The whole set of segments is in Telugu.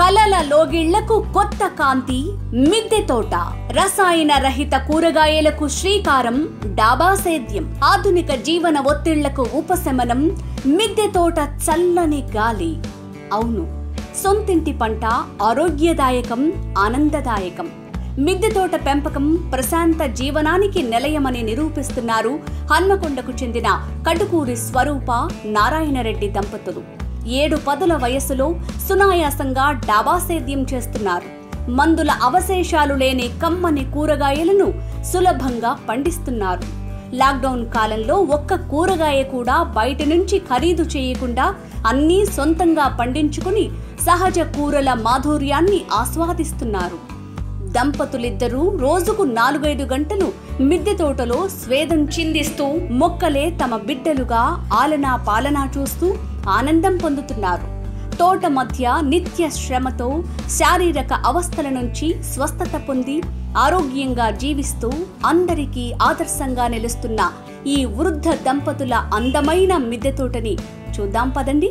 కలల లోగిళ్లకు కొత్త కాంతి మిద్దె తోట రసాయన రహిత కూరగాయలకు శ్రీకారం డాబా సేద్యం ఆధునిక జీవన ఒత్తిళ్లకు ఉపశమనం మిద్దె తోట చల్లని గాలి అవును సొంతింటి పంట ఆరోగ్యదాయకం ఆనందదాయకం మిద్దె తోట పెంపకం ప్రశాంత జీవనానికి నిలయమని నిరూపిస్తున్నారు హన్మకొండకు చెందిన కటుకూరి స్వరూప నారాయణరెడ్డి దంపతులు ఏడు పదుల వయస్సులో సునాయాసంగా డాబా సేద్యం చేస్తున్నారు మందుల అవశేషాలు లేని కమ్మని కూరగాయలను సులభంగా పండిస్తున్నారు లాక్డౌన్ కాలంలో ఒక్క కూరగాయ కూడా బయట నుంచి ఖరీదు చేయకుండా అన్నీ సొంతంగా పండించుకుని సహజ కూరల మాధుర్యాన్ని ఆస్వాదిస్తున్నారు దంపతులిద్దరూ రోజుకు నాలుగైదు గంటలు మిద్దె తోటలో స్వేదం చిందిస్తూ మొక్కలే తమ బిడ్డలుగా ఆలనా పాలనా చూస్తూ ఆనందం పొందుతున్నారు తోట మధ్య నిత్య శ్రమతో శారీరక అవస్థల నుంచి స్వస్థత పొంది ఆరోగ్యంగా జీవిస్తూ అందరికీ ఆదర్శంగా నిలుస్తున్న ఈ వృద్ధ దంపతుల అందమైన మిద్దె తోటని చూద్దాం పదండి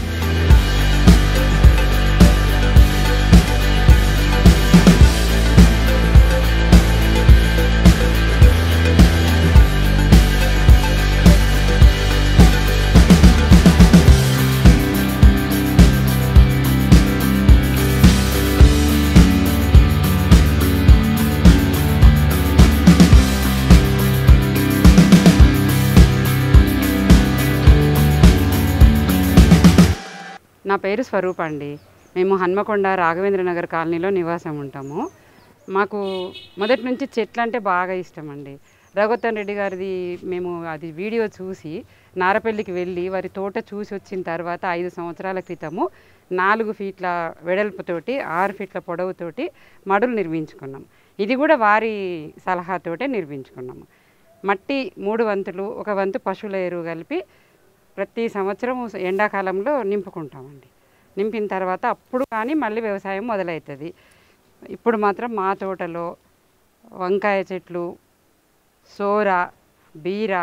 నా పేరు స్వరూప అండి మేము హన్మకొండ రాఘవేంద్ర నగర్ కాలనీలో నివాసం ఉంటాము మాకు మొదటి నుంచి చెట్లు అంటే బాగా ఇష్టం అండి రఘుత్తన్ రెడ్డి గారిది మేము అది వీడియో చూసి నారపల్లికి వెళ్ళి వారి తోట చూసి వచ్చిన తర్వాత ఐదు సంవత్సరాల క్రితము నాలుగు ఫీట్ల వెడల్పుతోటి ఆరు ఫీట్ల పొడవుతోటి మడులు నిర్మించుకున్నాం ఇది కూడా వారి సలహాతోటే నిర్మించుకున్నాము మట్టి మూడు వంతులు ఒక వంతు పశువుల ఎరువు కలిపి ప్రతి సంవత్సరం ఎండాకాలంలో నింపుకుంటామండి నింపిన తర్వాత అప్పుడు కానీ మళ్ళీ వ్యవసాయం మొదలవుతుంది ఇప్పుడు మాత్రం మా తోటలో వంకాయ చెట్లు సోర బీర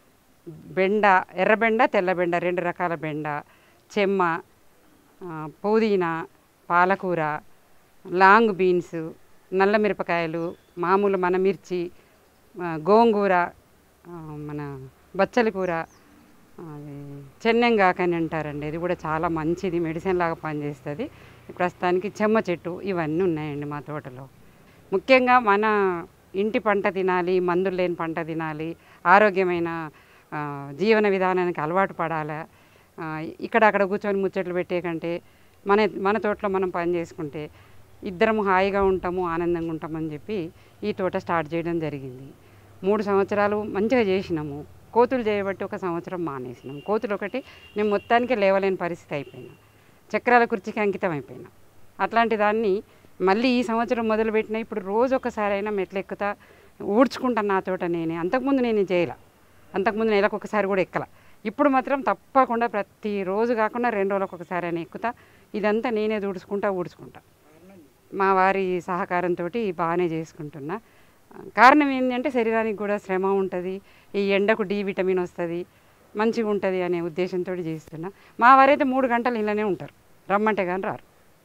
బెండ ఎర్రబెండ తెల్లబెండ రెండు రకాల బెండ చెమ్మ ఆ, పుదీనా పాలకూర లాంగ్ బీన్స్ నల్ల మిరపకాయలు మామూలు మన మిర్చి ఆ, గోంగూర ఆ, మన బచ్చలి కూర అది చెన్నెంగాక అని అంటారండి ఇది కూడా చాలా మంచిది మెడిసిన్ లాగా పనిచేస్తుంది ప్రస్తుతానికి చెమ్మ చెట్టు ఇవన్నీ ఉన్నాయండి మా తోటలో ముఖ్యంగా మన ఇంటి పంట తినాలి మందులు లేని పంట తినాలి ఆరోగ్యమైన ఆ, జీవన విధానానికి అలవాటు పడాలి ఆ, ఇక్కడ అక్కడ కూర్చొని ముచ్చట్లు పెట్టే కంటే మన మన తోటలో మనం పని చేసుకుంటే ఇద్దరం హాయిగా ఉంటాము ఆనందంగా ఉంటామని చెప్పి ఈ తోట స్టార్ట్ చేయడం జరిగింది మూడు సంవత్సరాలు మంచిగా చేసినాము కోతులు చేయబట్టి ఒక సంవత్సరం మానేసినాం కోతులు ఒకటి నేను మొత్తానికి లేవలేని పరిస్థితి అయిపోయినా చక్రాల కుర్చీకి అంకితం అయిపోయినా అట్లాంటి దాన్ని మళ్ళీ ఈ సంవత్సరం మొదలుపెట్టిన ఇప్పుడు రోజు ఒకసారి అయినా మెట్లు ఎక్కుతా ఊడ్చుకుంటాను నా తోట నేనే అంతకుముందు నేను చేయలే అంతకుముందు నెలకు ఒకసారి కూడా ఎక్కల ఇప్పుడు మాత్రం తప్పకుండా ప్రతిరోజు కాకుండా రెండు రోజులకు ఒకసారి అయినా ఎక్కుతా ఇదంతా నేనే ఊడ్చుకుంటా ఊడ్చుకుంటా మా వారి సహకారంతో బాగానే చేసుకుంటున్నా కారణం ఏంటంటే శరీరానికి కూడా శ్రమ ఉంటుంది ఈ ఎండకు డి విటమిన్ వస్తుంది మంచిగా ఉంటుంది అనే ఉద్దేశంతో చేస్తున్నా మా వారైతే మూడు గంటలు ఇలానే ఉంటారు రమ్మంటే కానీ రారు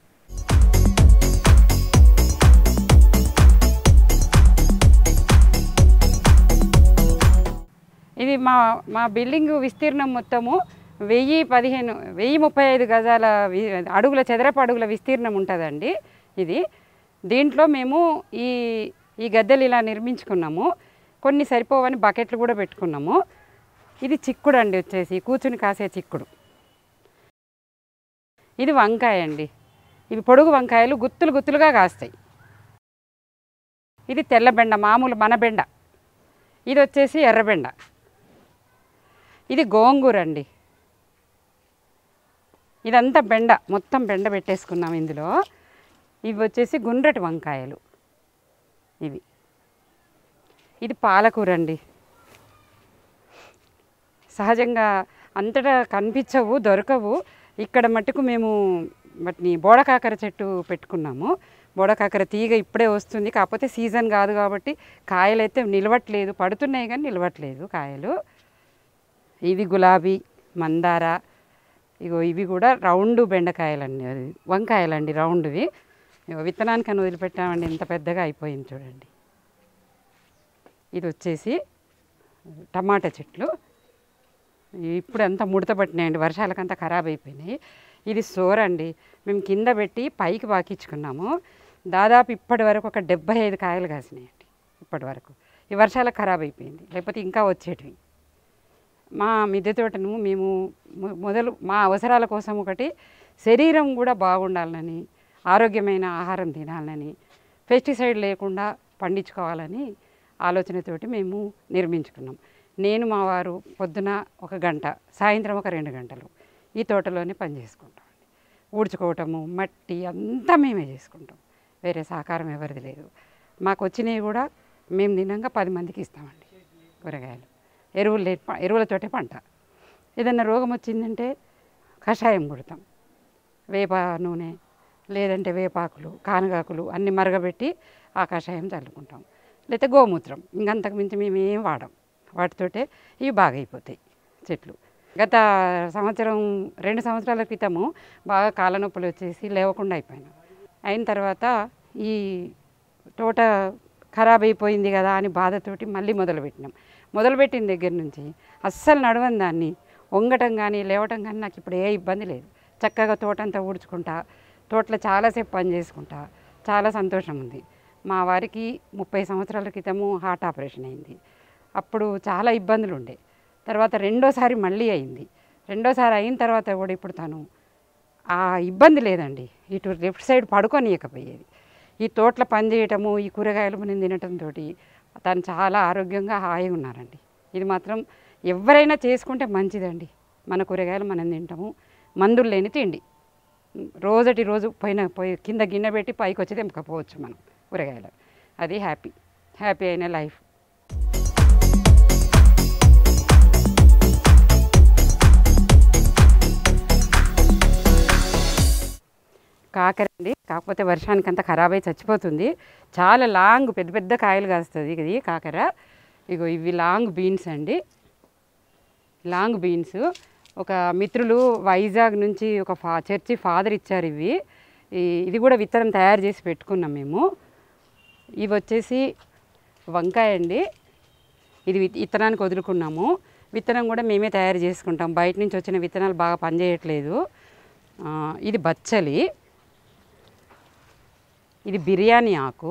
ఇది మా మా బిల్డింగ్ విస్తీర్ణం మొత్తము వెయ్యి పదిహేను వెయ్యి ముప్పై ఐదు గజాల వి- అడుగుల చదరపు అడుగుల విస్తీర్ణం ఉంటుందండి ఇది దీంట్లో మేము ఈ ఈ గద్దెలు ఇలా నిర్మించుకున్నాము కొన్ని సరిపోవని బకెట్లు కూడా పెట్టుకున్నాము ఇది చిక్కుడు అండి వచ్చేసి కూర్చుని కాసే చిక్కుడు ఇది వంకాయ అండి ఇవి పొడుగు వంకాయలు గుత్తులు గుత్తులుగా కాస్తాయి ఇది తెల్ల బెండ మామూలు మన బెండ ఇది వచ్చేసి ఎర్రబెండ ఇది గోంగూర అండి ఇదంతా బెండ మొత్తం బెండ పెట్టేసుకున్నాం ఇందులో ఇవి వచ్చేసి గుండ్రటి వంకాయలు ఇవి ఇది పాలకూర అండి సహజంగా అంతటా కనిపించవు దొరకవు ఇక్కడ మట్టుకు మేము వాటిని బోడకాకర చెట్టు పెట్టుకున్నాము బోడకాకర తీగ ఇప్పుడే వస్తుంది కాకపోతే సీజన్ కాదు కాబట్టి కాయలు అయితే నిలవట్లేదు పడుతున్నాయి కానీ నిలవట్లేదు కాయలు ఇది గులాబీ మందార ఇగో ఇవి కూడా రౌండ్ బెండకాయలండి అది వంకాయలండి రౌండ్వి ఇగో విత్తనానికి అని వదిలిపెట్టామండి ఇంత పెద్దగా అయిపోయింది చూడండి ఇది వచ్చేసి టమాటా చెట్లు ఇప్పుడు అంతా ముడత పట్టినాయండి వర్షాలకంతా ఖరాబ్ అయిపోయినాయి ఇది సోర అండి మేము కింద పెట్టి పైకి పాకించుకున్నాము దాదాపు ఇప్పటి వరకు ఒక డెబ్బై ఐదు కాయలు కాసినాయండి ఇప్పటి వరకు ఈ వర్షాలకు ఖరాబ్ అయిపోయింది లేకపోతే ఇంకా వచ్చేటివి మా మిద్దె తోటను మేము మొ- మొదలు మా అవసరాల కోసం ఒకటి శరీరం కూడా బాగుండాలని ఆరోగ్యమైన ఆహారం తినాలని పెస్టిసైడ్ లేకుండా పండించుకోవాలని ఆలోచనతోటి మేము నిర్మించుకున్నాం నేను మా వారు పొద్దున ఒక గంట సాయంత్రం ఒక రెండు గంటలు ఈ తోటలోనే పని చేసుకుంటాం ఊడ్చుకోవటము మట్టి అంతా మేమే చేసుకుంటాం వేరే సహకారం ఎవరిది లేదు మాకు వచ్చినవి కూడా మేము తినంగా పది మందికి ఇస్తామండి కూరగాయలు ఎరువులు లేని ప- ఎరువులతోటే పంట ఏదన్నా రోగం వచ్చిందంటే కషాయం కొడతాం వేప నూనె లేదంటే వేపాకులు కానగాకులు అన్ని మరగబెట్టి ఆ కషాయం చల్లుకుంటాం లేకపోతే గోమూత్రం ఇంకంతకు మించి మేము ఏం వాడం వాటితోటే ఇవి బాగా అయిపోతాయి చెట్లు గత సంవత్సరం రెండు సంవత్సరాల క్రితము బాగా కాళ్ళ నొప్పులు వచ్చేసి లేవకుండా అయిపోయినా అయిన తర్వాత ఈ తోట ఖరాబ్ అయిపోయింది కదా అని బాధతోటి మళ్ళీ మొదలుపెట్టినాం మొదలుపెట్టిన దగ్గర నుంచి అస్సలు నడవని దాన్ని వంగటం కానీ లేవటం కానీ నాకు ఇప్పుడు ఏ ఇబ్బంది లేదు చక్కగా తోటంతా ఊడ్చుకుంటా తోటలో చాలాసేపు పని చేసుకుంటా చాలా సంతోషం ఉంది మా వారికి ముప్పై సంవత్సరాల క్రితము హార్ట్ ఆపరేషన్ అయింది అప్పుడు చాలా ఇబ్బందులు ఉండే తర్వాత రెండోసారి మళ్ళీ అయింది రెండోసారి అయిన తర్వాత కూడా ఇప్పుడు తను ఆ ఇబ్బంది లేదండి ఇటు లెఫ్ట్ సైడ్ పడుకోనియకపోయేది ఈ తోటలో పని చేయటము ఈ కూరగాయలు మనం తినటంతో తను చాలా ఆరోగ్యంగా హాయిగా ఉన్నారండి ఇది మాత్రం ఎవరైనా చేసుకుంటే మంచిదండి మన కూరగాయలు మనం తింటాము మందులు లేని తిండి రోజటి రోజు పైన పోయి కింద గిన్నె పెట్టి పైకి వచ్చి తెంపకపోవచ్చు మనం కూరగాయలు అది హ్యాపీ హ్యాపీ అయిన లైఫ్ కాకర అండి కాకపోతే వర్షానికి అంతా ఖరాబ్ అయి చచ్చిపోతుంది చాలా లాంగ్ పెద్ద పెద్ద కాయలు కాస్తుంది ఇది కాకర ఇగో ఇవి లాంగ్ బీన్స్ అండి లాంగ్ బీన్స్ ఒక మిత్రులు వైజాగ్ నుంచి ఒక ఫా చర్చి ఫాదర్ ఇచ్చారు ఇవి ఈ- ఇది కూడా విత్తనం తయారు చేసి పెట్టుకున్నాం మేము ఇవి వచ్చేసి వంకాయ అండి ఇది విత్- విత్తనానికి వదులుకున్నాము విత్తనం కూడా మేమే తయారు చేసుకుంటాం బయట నుంచి వచ్చిన విత్తనాలు బాగా పనిచేయట్లేదు ఆ, ఇది బచ్చలి ఇది బిర్యానీ ఆకు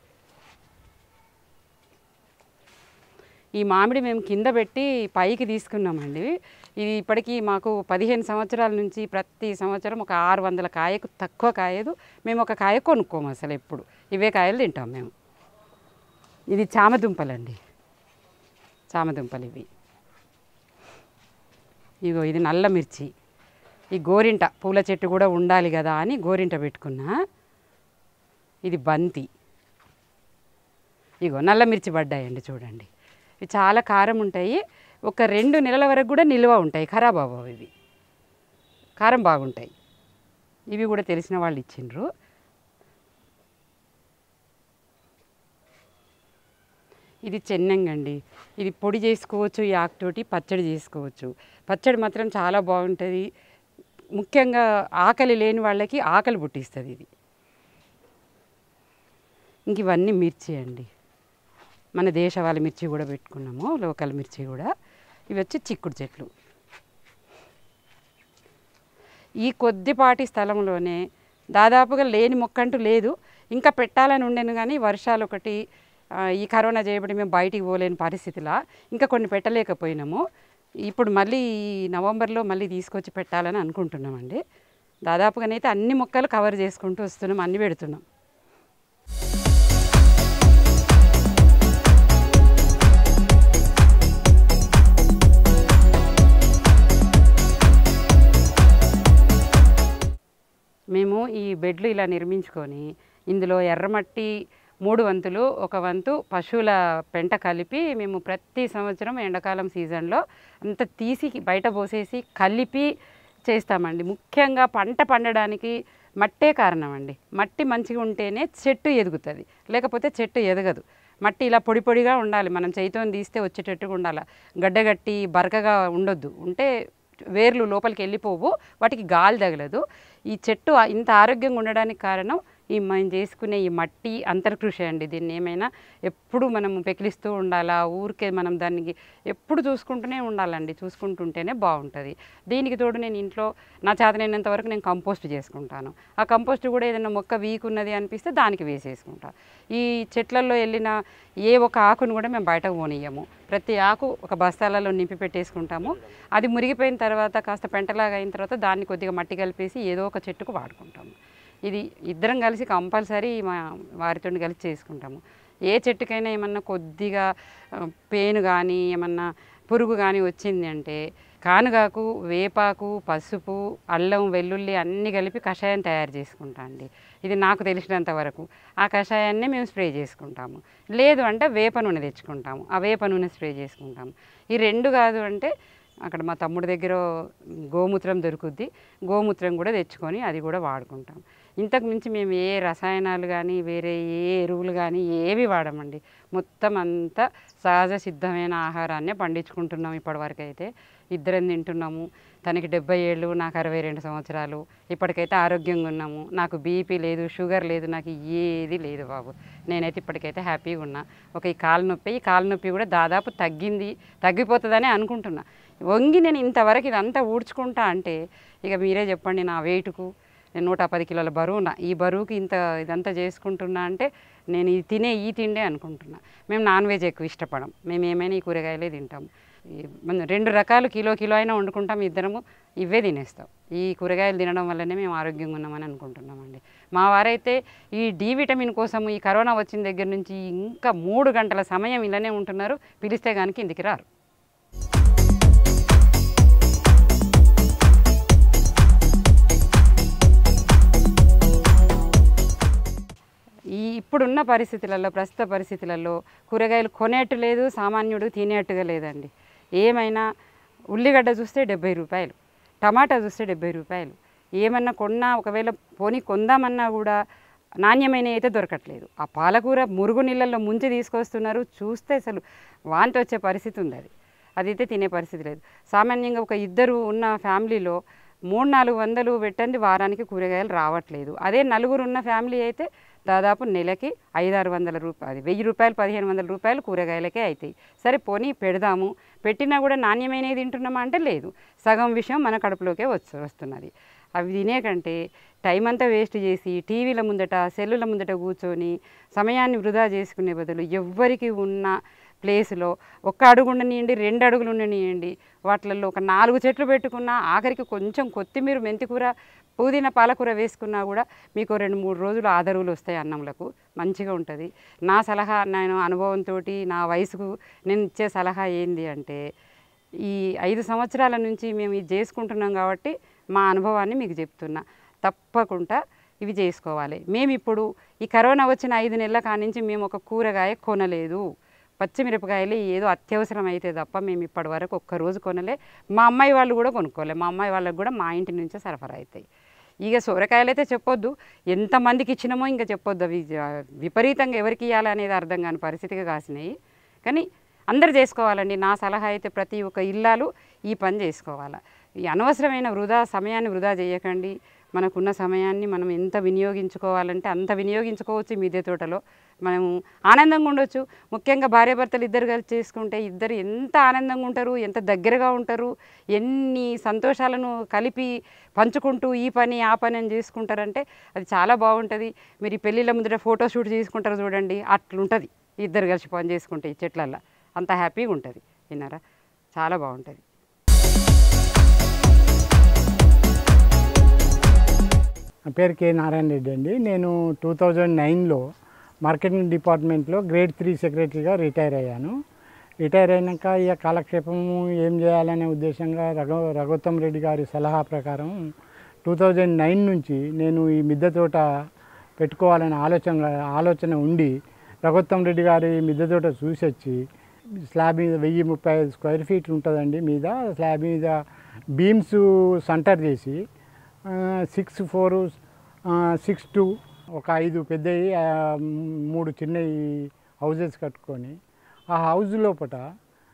ఈ మామిడి మేము కింద పెట్టి పైకి తీసుకున్నామండి ఇది ఇప్పటికీ మాకు పదిహేను సంవత్సరాల నుంచి ప్రతి సంవత్సరం ఒక ఆరు వందల కాయకు తక్కువ కాయదు మేము ఒక కాయ కొనుక్కోము అసలు ఎప్పుడు ఇవే కాయలు తింటాం మేము ఇది చామదుంపలండి చామదుంపలు ఇవి ఇగో ఇది నల్ల మిర్చి ఈ గోరింట పూల చెట్టు కూడా ఉండాలి కదా అని గోరింట పెట్టుకున్నా ఇది బంతి ఇగో నల్ల మిర్చి పడ్డాయండి చూడండి ఇవి చాలా కారం ఉంటాయి ఒక రెండు నెలల వరకు కూడా నిల్వ ఉంటాయి ఖరాబ్ అవ్వవు ఇవి కారం బాగుంటాయి ఇవి కూడా తెలిసిన వాళ్ళు ఇచ్చిండ్రు ఇది చెన్నంగండి ఇది పొడి చేసుకోవచ్చు ఈ ఆకుతోటి పచ్చడి చేసుకోవచ్చు పచ్చడి మాత్రం చాలా బాగుంటుంది ముఖ్యంగా ఆకలి లేని వాళ్ళకి ఆకలి పుట్టిస్తుంది ఇది ఇంక ఇవన్నీ మిర్చి అండి మన దేశవాళీ మిర్చి కూడా పెట్టుకున్నాము లోకల్ మిర్చి కూడా ఇవి వచ్చి చిక్కుడు చెట్లు ఈ కొద్దిపాటి స్థలంలోనే దాదాపుగా లేని మొక్క అంటూ లేదు ఇంకా పెట్టాలని ఉండేను కానీ వర్షాలు ఒకటి ఆ, ఈ కరోనా చేయబడి మేము బయటికి పోలేని పరిస్థితిలా ఇంకా కొన్ని పెట్టలేకపోయినాము ఇప్పుడు మళ్ళీ ఈ నవంబర్లో మళ్ళీ తీసుకొచ్చి పెట్టాలని అనుకుంటున్నామండి దాదాపుగానైతే అన్ని మొక్కలు కవర్ చేసుకుంటూ వస్తున్నాం అన్ని పెడుతున్నాం మేము ఈ బెడ్లు ఇలా నిర్మించుకొని ఇందులో ఎర్రమట్టి మూడు వంతులు ఒక వంతు పశువుల పెంట కలిపి మేము ప్రతి సంవత్సరం ఎండాకాలం సీజన్లో అంత తీసి బయట పోసేసి కలిపి చేస్తామండి ముఖ్యంగా పంట పండడానికి మట్టే కారణం అండి మట్టి మంచిగా ఉంటేనే చెట్టు ఎదుగుతుంది లేకపోతే చెట్టు ఎదగదు మట్టి ఇలా పొడి పొడిగా ఉండాలి మనం చేయితో తీస్తే వచ్చేటట్టుగా ఉండాలి గడ్డగట్టి బరకగా ఉండొద్దు ఉంటే వేర్లు లోపలికి వెళ్ళిపోవు వాటికి గాలి తగలదు ఈ చెట్టు ఆ- ఇంత ఆరోగ్యంగా ఉండడానికి కారణం ఈ మనం చేసుకునే ఈ మట్టి అంతర్కృషి అండి దీన్ని ఏమైనా ఎప్పుడు మనం పెకిలిస్తూ ఉండాలా ఊరికే మనం దానికి ఎప్పుడు చూసుకుంటూనే ఉండాలండి చూసుకుంటుంటేనే బాగుంటుంది దీనికి తోడు నేను ఇంట్లో నా చేతనైనంత వరకు నేను కంపోస్ట్ చేసుకుంటాను ఆ కంపోస్ట్ కూడా ఏదైనా మొక్క వీక్ ఉన్నది అనిపిస్తే దానికి వేసేసుకుంటా ఈ చెట్లలో వెళ్ళిన ఏ ఒక ఆకును కూడా మేము బయటకు పోనీయము ప్రతి ఆకు ఒక బస్తాలలో నింపి పెట్టేసుకుంటాము అది మురిగిపోయిన తర్వాత కాస్త పెంటలాగా అయిన తర్వాత దాన్ని కొద్దిగా మట్టి కలిపేసి ఏదో ఒక చెట్టుకు వాడుకుంటాము ఇది ఇద్దరం కలిసి కంపల్సరీ మా వారితో కలిసి చేసుకుంటాము ఏ చెట్టుకైనా ఏమన్నా కొద్దిగా ఆ, పేను కానీ ఏమన్నా పురుగు కానీ వచ్చింది అంటే కానుగాకు వేపాకు పసుపు అల్లం వెల్లుల్లి అన్నీ కలిపి కషాయం తయారు చేసుకుంటా అండి ఇది నాకు తెలిసినంత వరకు ఆ కషాయాన్ని మేము స్ప్రే చేసుకుంటాము లేదు అంటే వేప నూనె తెచ్చుకుంటాము ఆ వేప నూనె స్ప్రే చేసుకుంటాము ఈ రెండు కాదు అంటే అక్కడ మా తమ్ముడి దగ్గర గోమూత్రం దొరుకుద్ది గోమూత్రం కూడా తెచ్చుకొని అది కూడా వాడుకుంటాం ఇంతకు మించి మేము ఏ రసాయనాలు కానీ వేరే ఏ ఎరువులు కానీ ఏవి వాడమండి మొత్తం అంతా సహజ సిద్ధమైన ఆహారాన్నే పండించుకుంటున్నాం ఇప్పటివరకు అయితే ఇద్దరం తింటున్నాము తనకి డెబ్బై ఏళ్ళు నాకు అరవై రెండు సంవత్సరాలు ఇప్పటికైతే ఆరోగ్యంగా ఉన్నాము నాకు బీపీ లేదు షుగర్ లేదు నాకు ఏది లేదు బాబు నేనైతే ఇప్పటికైతే హ్యాపీగా ఉన్నా ఒక ఈ కాలు నొప్పి ఈ కాలు నొప్పి కూడా దాదాపు తగ్గింది తగ్గిపోతుందని అనుకుంటున్నా వంగి నేను ఇంతవరకు ఇదంతా ఊడ్చుకుంటా అంటే ఇక మీరే చెప్పండి నా వెయిట్కు నేను నూట పది కిలోల బరువు ఉన్నా ఈ బరువుకి ఇంత ఇదంతా చేసుకుంటున్నా అంటే నేను ఇది తినే ఈ తిండే అనుకుంటున్నా మేము నాన్ వెజ్ ఎక్కువ ఇష్టపడం మేము ఏమైనా ఈ కూరగాయలే తింటాం ఈ మనం రెండు రకాలు కిలో కిలో అయినా వండుకుంటాం ఇద్దరము ఇవే తినేస్తాం ఈ కూరగాయలు తినడం వల్లనే మేము ఆరోగ్యంగా ఉన్నామని అనుకుంటున్నామండి మా వారైతే ఈ డి విటమిన్ కోసం ఈ కరోనా వచ్చిన దగ్గర నుంచి ఇంకా మూడు గంటల సమయం ఇలానే ఉంటున్నారు పిలిస్తే కానీ కిందికి రారు ఈ ఇప్పుడున్న పరిస్థితులలో ప్రస్తుత పరిస్థితులలో కూరగాయలు కొనేట్టు లేదు సామాన్యుడు తినేట్టుగా లేదండి ఏమైనా ఉల్లిగడ్డ చూస్తే డెబ్బై రూపాయలు టమాటా చూస్తే డెబ్బై రూపాయలు ఏమన్నా కొన్నా ఒకవేళ పోనీ కొందామన్నా కూడా నాణ్యమైన అయితే దొరకట్లేదు ఆ పాలకూర మురుగు నీళ్ళల్లో ముంచి తీసుకొస్తున్నారు చూస్తే అసలు వాంతి వచ్చే పరిస్థితి ఉంది అది అదైతే తినే పరిస్థితి లేదు సామాన్యంగా ఒక ఇద్దరు ఉన్న ఫ్యామిలీలో మూడు నాలుగు వందలు పెట్టండి వారానికి కూరగాయలు రావట్లేదు అదే నలుగురు ఉన్న ఫ్యామిలీ అయితే దాదాపు నెలకి ఐదారు వందల రూపాయలు వెయ్యి రూపాయలు పదిహేను వందల రూపాయలు కూరగాయలకే అవుతాయి సరే పోనీ పెడదాము పెట్టినా కూడా నాణ్యమైనవి తింటున్నామా అంటే లేదు సగం విషయం మన కడుపులోకే వచ్చు వస్తున్నది అవి తినే కంటే టైం అంతా వేస్ట్ చేసి టీవీల ముందట సెల్లుల ముందట కూర్చొని సమయాన్ని వృధా చేసుకునే బదులు ఎవ్వరికి ఉన్న ప్లేస్లో ఒక్క అడుగు ఉండనియండి రెండు అడుగులు ఉండనియండి వాటిలలో ఒక నాలుగు చెట్లు పెట్టుకున్నా ఆఖరికి కొంచెం కొత్తిమీర మెంతికూర పుదీనా పాలకూర వేసుకున్నా కూడా మీకు రెండు మూడు రోజులు ఆదరువులు వస్తాయి అన్నంలకు మంచిగా ఉంటుంది నా సలహా నేను అనుభవంతో నా వయసుకు నేను ఇచ్చే సలహా ఏంది అంటే ఈ ఐదు సంవత్సరాల నుంచి మేము ఇది చేసుకుంటున్నాం కాబట్టి మా అనుభవాన్ని మీకు చెప్తున్నా తప్పకుండా ఇవి చేసుకోవాలి మేము ఇప్పుడు ఈ కరోనా వచ్చిన ఐదు నెలల కానించి మేము ఒక కూరగాయ కొనలేదు పచ్చిమిరపకాయలు ఏదో అత్యవసరం అయితే తప్ప మేము ఇప్పటి వరకు ఒక్క రోజు కొనలే మా అమ్మాయి వాళ్ళు కూడా కొనుక్కోలే మా అమ్మాయి వాళ్ళకి కూడా మా ఇంటి నుంచే సరఫరా అవుతాయి ఇక సొరకాయలు అయితే చెప్పొద్దు ఎంతమందికి ఇచ్చినామో ఇంకా చెప్పొద్దు అవి జ- విపరీతంగా ఎవరికి ఇవ్వాలనేది అర్థం కాని పరిస్థితిగా కాసినాయి కానీ అందరు చేసుకోవాలండి నా సలహా అయితే ప్రతి ఒక్క ఇల్లాలు ఈ పని చేసుకోవాలి ఈ అనవసరమైన వృధా సమయాన్ని వృధా చేయకండి మనకున్న సమయాన్ని మనం ఎంత వినియోగించుకోవాలంటే అంత వినియోగించుకోవచ్చు ఈ మిద్దె తోటలో మనము ఆనందంగా ఉండొచ్చు ముఖ్యంగా భార్యాభర్తలు ఇద్దరు కలిసి చేసుకుంటే ఇద్దరు ఎంత ఆనందంగా ఉంటారు ఎంత దగ్గరగా ఉంటారు ఎన్ని సంతోషాలను కలిపి పంచుకుంటూ ఈ పని ఆ పని అని చేసుకుంటారంటే అది చాలా బాగుంటుంది మీరు ఈ పెళ్ళిళ్ళ ముందర ఫోటో షూట్ చేసుకుంటారు చూడండి అట్లుంటుంది ఇద్దరు కలిసి పని చేసుకుంటే ఈ చెట్లల్లో అంత హ్యాపీగా ఉంటుంది విన్నారా చాలా బాగుంటుంది నా పేరు కె నారాయణ రెడ్డి అండి నేను టూ థౌజండ్ నైన్లో మార్కెటింగ్ డిపార్ట్మెంట్లో గ్రేడ్ త్రీ సెక్రటరీగా రిటైర్ అయ్యాను రిటైర్ అయినాక ఇక కాలక్షేపము ఏం చేయాలనే ఉద్దేశంగా రఘు రఘుత్తం రెడ్డి గారి సలహా ప్రకారం టూ థౌజండ్ నైన్ నుంచి నేను ఈ మిద్దె తోట పెట్టుకోవాలనే ఆలోచన ఆలోచన ఉండి రఘుత్తం రెడ్డి గారి మిద్దె తోట చూసి వచ్చి స్లాబ్ మీద వెయ్యి ముప్పై ఐదు స్క్వేర్ ఫీట్ ఉంటుందండి మీద స్లాబ్ మీద బీమ్స్ సెంటర్ చేసి సిక్స్ ఫోర్ సిక్స్ టూ ఒక ఐదు పెద్దవి ఆ, మూడు చిన్నవి హౌజెస్ కట్టుకొని ఆ హౌస్ లోపల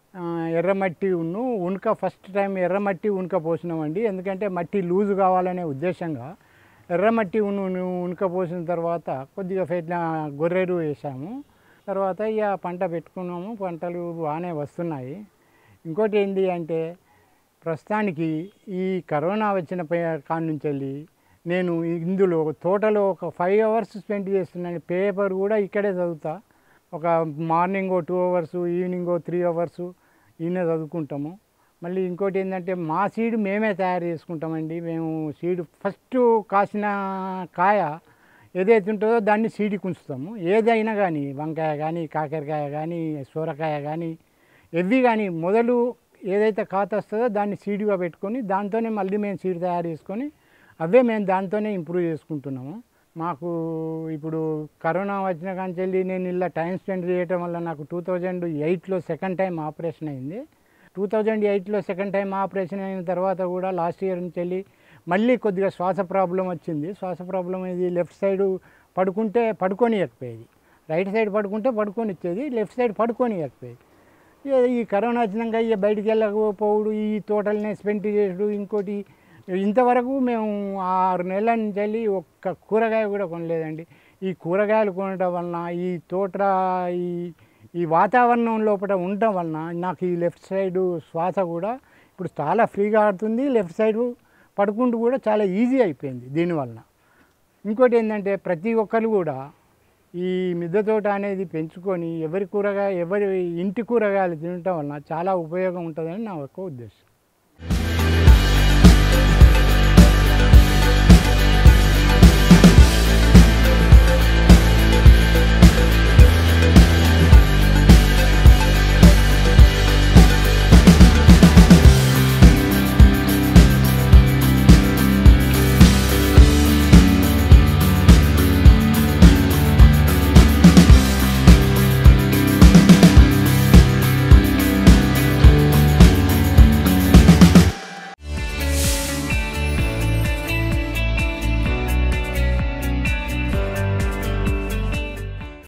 ఆ, ఎర్రమట్టి ఉన్ను ఉనక ఫస్ట్ టైం ఎర్రమట్టి ఉనక పోసినామండి ఎందుకంటే మట్టి లూజు కావాలనే ఉద్దేశంగా ఎర్రమట్టి ఉను ఉను- ఉనక పోసిన తర్వాత కొద్దిగా ఫెట్ల గొర్రెరు వేసాము తర్వాత ఇక పంట పెట్టుకున్నాము పంటలు బాగానే వస్తున్నాయి ఇంకోటి ఏంటి అంటే ప్రస్తుతానికి ఈ కరోనా వచ్చిన పే- కాడ నుంచి వెళ్ళి నేను ఇందులో తోటలో ఒక ఫైవ్ అవర్స్ స్పెండ్ చేస్తున్నాను పేపర్ కూడా ఇక్కడే చదువుతా ఒక morning two hours evening three hours ఈయన చదువుకుంటాము మళ్ళీ ఇంకోటి ఏంటంటే మా సీడ్ మేమే తయారు చేసుకుంటామండి మేము సీడ్ ఫస్ట్ కాసిన కాయ ఏదైతే ఉంటుందో దాన్ని సీడికి ఉంచుతాము ఏదైనా కానీ వంకాయ కానీ కాకరకాయ కానీ సొరకాయ కానీ ఎవ్వి కానీ మొదలు ఏదైతే ఖాతా వస్తుందో దాన్ని సీడ్గా పెట్టుకొని దాంతోనే మళ్ళీ మేము సీడ్ తయారు చేసుకొని అవే మేము దాంతోనే ఇంప్రూవ్ చేసుకుంటున్నాము మాకు ఇప్పుడు కరోనా వచ్చిన కాంచి వెళ్ళి నేను ఇలా టైం స్పెండ్ చేయటం వల్ల నాకు టూ థౌజండ్ ఎయిట్లో సెకండ్ టైం ఆపరేషన్ అయింది టూ థౌజండ్ ఎయిట్లో సెకండ్ టైం ఆపరేషన్ అయిన తర్వాత కూడా లాస్ట్ ఇయర్ నుంచి వెళ్ళి మళ్ళీ కొద్దిగా శ్వాస ప్రాబ్లం వచ్చింది శ్వాస ప్రాబ్లం ఇది లెఫ్ట్ సైడ్ పడుకుంటే పడుకోనియకపోయేది రైట్ సైడ్ పడుకుంటే పడుకొని ఇచ్చేది లెఫ్ట్ సైడ్ పడుకోనియకపోయేది ఇక ఈ కరోనా వచ్చినాక ఇక బయటికి వెళ్ళకపోవడు ఈ తోటలనే స్పెండ్ చేసుడు ఇంకోటి ఇంతవరకు మేము ఆరు నెలల నుంచి వెళ్ళి ఒక్క కూరగాయ కూడా కొనలేదండి ఈ కూరగాయలు కొనడం వలన ఈ తోట ఈ ఈ వాతావరణం లోపల ఉండటం వలన నాకు ఈ లెఫ్ట్ సైడ్ శ్వాస కూడా ఇప్పుడు చాలా ఫ్రీగా ఆడుతుంది లెఫ్ట్ సైడ్ పడుకుంటూ కూడా చాలా ఈజీ అయిపోయింది దీనివలన ఇంకోటి ఏంటంటే ప్రతి ఒక్కరు కూడా ఈ మిద్దె తోట అనేది పెంచుకొని ఎవరి కూరగాయ ఎవరి ఇంటి కూరగాయలు తినటం వలన చాలా ఉపయోగం ఉంటుందని నా యొక్క ఉద్దేశం